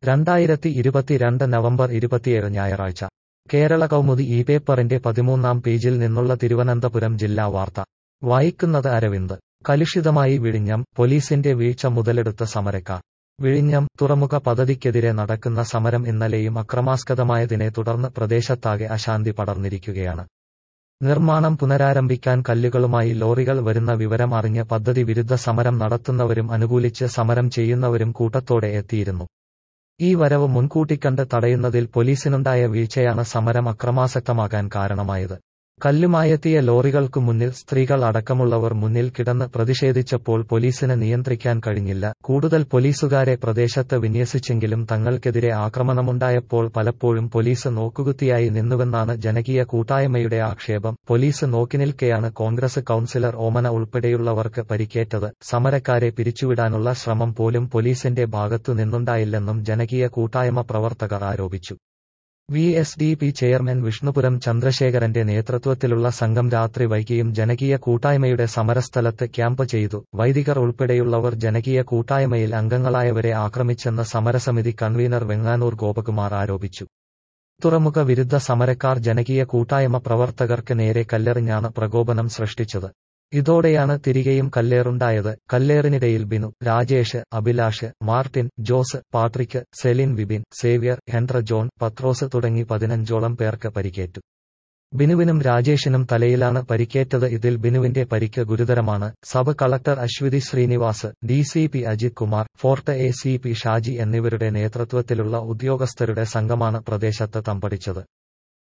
രണ്ടായിരത്തി ഇരുപത്തിരണ്ട് നവംബർ ഇരുപത്തിയേഴ് ഞായറാഴ്ച കേരള കൗമുദി ഈ പേപ്പറിന്റെ പതിമൂന്നാം പേജിൽ നിന്നുള്ള തിരുവനന്തപുരം ജില്ലാ വാർത്ത വായിക്കുന്നത് അരവിന്ദ് കലുഷിതമായി വിഴിഞ്ഞം പോലീസിന്റെ വീഴ്ച മുതലെടുത്ത സമരക്കാർ വിഴിഞ്ഞം തുറമുഖ പദ്ധതിക്കെതിരെ നടക്കുന്ന സമരം ഇന്നലെയും അക്രമാസ്പദമായതിനെ തുടർന്ന് പ്രദേശത്താകെ അശാന്തി പടർന്നിരിക്കുകയാണ് നിർമ്മാണം പുനരാരംഭിക്കാൻ കല്ലുകളുമായി ലോറികൾ വരുന്ന വിവരം അറിഞ്ഞ് പദ്ധതി വിരുദ്ധ സമരം നടത്തുന്നവരും അനുകൂലിച്ച് സമരം ചെയ്യുന്നവരും കൂട്ടത്തോടെ എത്തിയിരുന്നു ഈ വരവ് മുൻകൂട്ടിക്കണ്ട് തടയുന്നതിൽ പോലീസിനുണ്ടായ വീഴ്ചയാണ് സമരം അക്രമാസക്തമാകാൻ കാരണമായത് കല്ലുമായെത്തിയ ലോറികൾക്കു മുന്നിൽ സ്ത്രീകൾ അടക്കമുള്ളവർ മുന്നിൽ കിടന്ന് പ്രതിഷേധിച്ചപ്പോൾ പോലീസിന് നിയന്ത്രിക്കാൻ കഴിഞ്ഞില്ല കൂടുതൽ പോലീസുകാരെ പ്രദേശത്ത് വിന്യസിച്ചെങ്കിലും തങ്ങൾക്കെതിരെ ആക്രമണമുണ്ടായപ്പോൾ പലപ്പോഴും പോലീസ് നോക്കുകുത്തിയായി നിന്നുവെന്നാണ് ജനകീയ കൂട്ടായ്മയുടെ ആക്ഷേപം പോലീസ് നോക്കിനിൽക്കെയാണ് കോൺഗ്രസ് കൌൺസിലർ ഓമന ഉൾപ്പെടെയുള്ളവർക്ക് പരിക്കേറ്റത് സമരക്കാരെ പിരിച്ചുവിടാനുള്ള ശ്രമം പോലും പോലീസിന്റെ ഭാഗത്തു നിന്നുണ്ടായില്ലെന്നും ജനകീയ കൂട്ടായ്മ പ്രവർത്തകർ ആരോപിച്ചു V S D P chairman Vishnupuram ചന്ദ്രശേഖരന്റെ നേതൃത്വത്തിലുള്ള സംഘം രാത്രി വൈകിയും ജനകീയ കൂട്ടായ്മയുടെ സമരസ്ഥലത്ത് ക്യാമ്പ് ചെയ്തു വൈദികർ ഉൾപ്പെടെയുള്ളവർ ജനകീയ കൂട്ടായ്മയിൽ അംഗങ്ങളായവരെ ആക്രമിച്ചെന്ന് സമരസമിതി കൺവീനർ വെങ്ങാനൂർ ഗോപകുമാർ ആരോപിച്ചു തുറമുഖ വിരുദ്ധ സമരക്കാർ ജനകീയ കൂട്ടായ്മ പ്രവർത്തകർക്ക് നേരെ കല്ലെറിഞ്ഞാണ് പ്രകോപനം സൃഷ്ടിച്ചത് ഇതോടെയാണ് തിരികെയും കല്ലേറുണ്ടായത് കല്ലേറിനിടയിൽ Binu Rajesh Abhilash Martin Jose Patrick Celine Vipin Xavier Hendra John Pathros തുടങ്ങി പതിനഞ്ചോളം പേർക്ക് പരിക്കേറ്റു ബിനുവിനും രാജേഷിനും തലയിലാണ് പരിക്കേറ്റത് ഇതിൽ ബിനുവിന്റെ പരിക്ക് ഗുരുതരമാണ് sub collector Aswathy Sreenivas D C P Ajith Kumar fort A C P Shaji എന്നിവരുടെ നേതൃത്വത്തിലുള്ള ഉദ്യോഗസ്ഥരുടെ സംഘമാണ് പ്രദേശത്ത് തമ്പടിച്ചത്